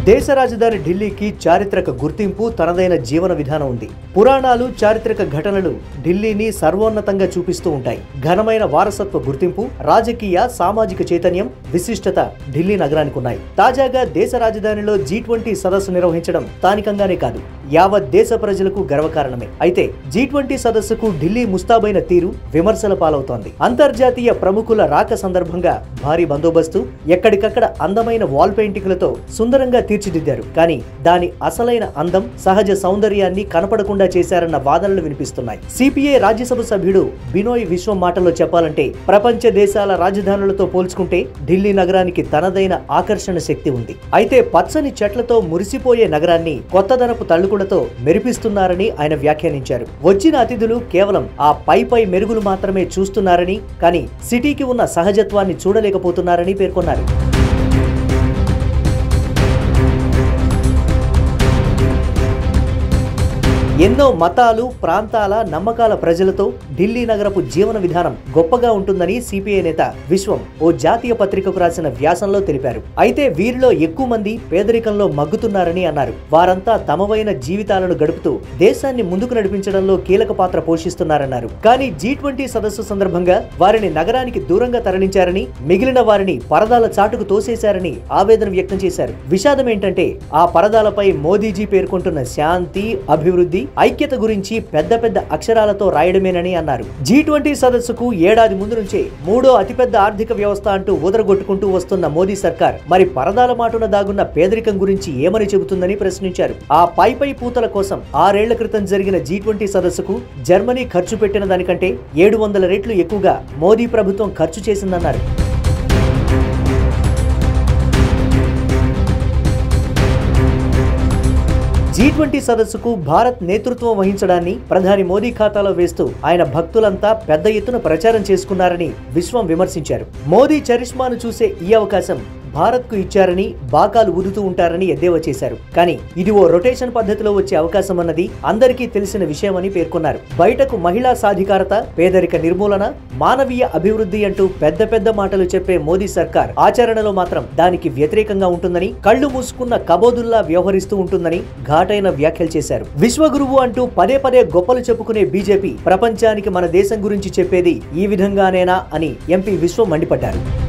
దేశ రాజధాని ఢిల్లీకి చారిత్రక గుర్తింపు తనదైన జీవన విధానం ఉంది పురాణాలు చారిత్రక ఘటనలు ఢిల్లీని సర్వోన్నతంగా చూపిస్తూ ఉంటాయి ఘనమైన వారసత్వ గుర్తింపు రాజకీయ సామాజిక చైతన్యం విశిష్టత ఢిల్లీ నగరానికి ఉన్నాయి తాజాగా దేశ రాజధానిలో జీ ట్వంటీ సదస్సు నిర్వహించడం స్థానికంగానే కాదు యావత్ దేశ ప్రజలకు గర్వకారణమే అయితే జీ ట్వంటీ సదస్సుకు ఢిల్లీ ముస్తాబైన తీరు విమర్శల పాలవుతోంది అంతర్జాతీయ ప్రముఖుల రాక సందర్భంగా భారీ బందోబస్తు ఎక్కడికక్కడ అందమైన వాల్ పెయింటింగ్లతో సుందరంగా తీర్చిదిద్దారు కానీ దాని అసలైన అందం సహజ సౌందర్యాన్ని కనపడకుండా చేశారన్న వాదనలు వినిపిస్తున్నాయి సిపిఐ రాజ్యసభ సభ్యుడు బినోయ్ విశ్వం మాటల్లో చెప్పాలంటే ప్రపంచ దేశాల రాజధానులతో పోల్చుకుంటే ఢిల్లీ నగరానికి తనదైన ఆకర్షణ శక్తి ఉంది అయితే పచ్చని చెట్లతో మురిసిపోయే నగరాన్ని కొత్తదనపు తల్లుకులతో మెరిపిస్తున్నారని ఆయన వ్యాఖ్యానించారు వచ్చిన అతిథులు కేవలం ఆ పై పై మెరుగులు మాత్రమే చూస్తున్నారని కానీ సిటీకి ఉన్న సహజత్వాన్ని చూడలేకపోతున్నారని పేర్కొన్నారు ఎన్నో మతాలు ప్రాంతాల నమ్మకాల ప్రజలతో ఢిల్లీ నగరపు జీవన విధానం గొప్పగా ఉంటుందని సిపిఐ నేత విశ్వం ఓ జాతీయ పత్రికకు రాసిన వ్యాసంలో తెలిపారు అయితే వీరిలో ఎక్కువ మంది పేదరికంలో మగ్గుతున్నారని అన్నారు వారంతా తమవైన జీవితాలను గడుపుతూ దేశాన్ని ముందుకు నడిపించడంలో కీలక పాత్ర పోషిస్తున్నారన్నారు కానీ జీ ట్వంటీ సదస్సు సందర్భంగా వారిని నగరానికి దూరంగా తరలించారని మిగిలిన వారిని పరదాల చాటుకు తోసేశారని ఆవేదన వ్యక్తం చేశారు విషాదం ఏంటంటే ఆ పరదాలపై మోదీజీ పేర్కొంటున్న శాంతి అభివృద్ధి ఐక్యత గురించి పెద్ద పెద్ద అక్షరాలతో రాయడమేనని అన్నారు జీ ట్వంటీ సదస్సుకు ఏడాది ముందు నుంచే మూడో అతిపెద్ద ఆర్థిక వ్యవస్థ అంటూ ఊదరగొట్టుకుంటూ వస్తున్న మోదీ సర్కార్ మరి పరదాల మాటున దాగున్న పేదరికం గురించి ఏమని చెబుతుందని ప్రశ్నించారు ఆ పై పై పూతల కోసం ఆరేళ్ల క్రితం జరిగిన జీ ట్వంటీ సదస్సుకు జర్మనీ ఖర్చు పెట్టిన దానికంటే ఏడు వందల రెట్లు ఎక్కువగా మోదీ ప్రభుత్వం ఖర్చు చేసిందన్నారు జీ ట్వంటీ సదస్సుకు భారత్ నేతృత్వం వహించడాన్ని ప్రధాని మోదీ ఖాతాలో వేస్తూ ఆయన భక్తులంతా పెద్ద ఎత్తున ప్రచారం చేసుకున్నారని విశ్వం విమర్శించారు మోదీ చరిష్మాను చూసే ఈ అవకాశం భారత్ కు ఇచ్చారని బాకాలు ఊదుతూ ఉంటారని ఎద్దేవా చేశారు కానీ ఇది ఓ రొటేషన్ పద్ధతిలో వచ్చే అవకాశం అన్నది అందరికీ తెలిసిన విషయమని పేర్కొన్నారు బయటకు మహిళా సాధికారత పేదరిక నిర్మూలన మానవీయ అభివృద్ధి అంటూ పెద్ద పెద్ద మాటలు చెప్పే మోదీ సర్కార్ ఆచరణలో మాత్రం దానికి వ్యతిరేకంగా ఉంటుందని కళ్ళు మూసుకున్న కబోదుల్లా వ్యవహరిస్తూ ఉంటుందని ఘాటైన వ్యాఖ్యలు చేశారు విశ్వగురువు అంటూ పదే పదే గొప్పలు చెప్పుకునే బీజేపీ ప్రపంచానికి మన దేశం గురించి చెప్పేది ఈ విధంగానేనా అని ఎంపీ విశ్వం మండిపడ్డారు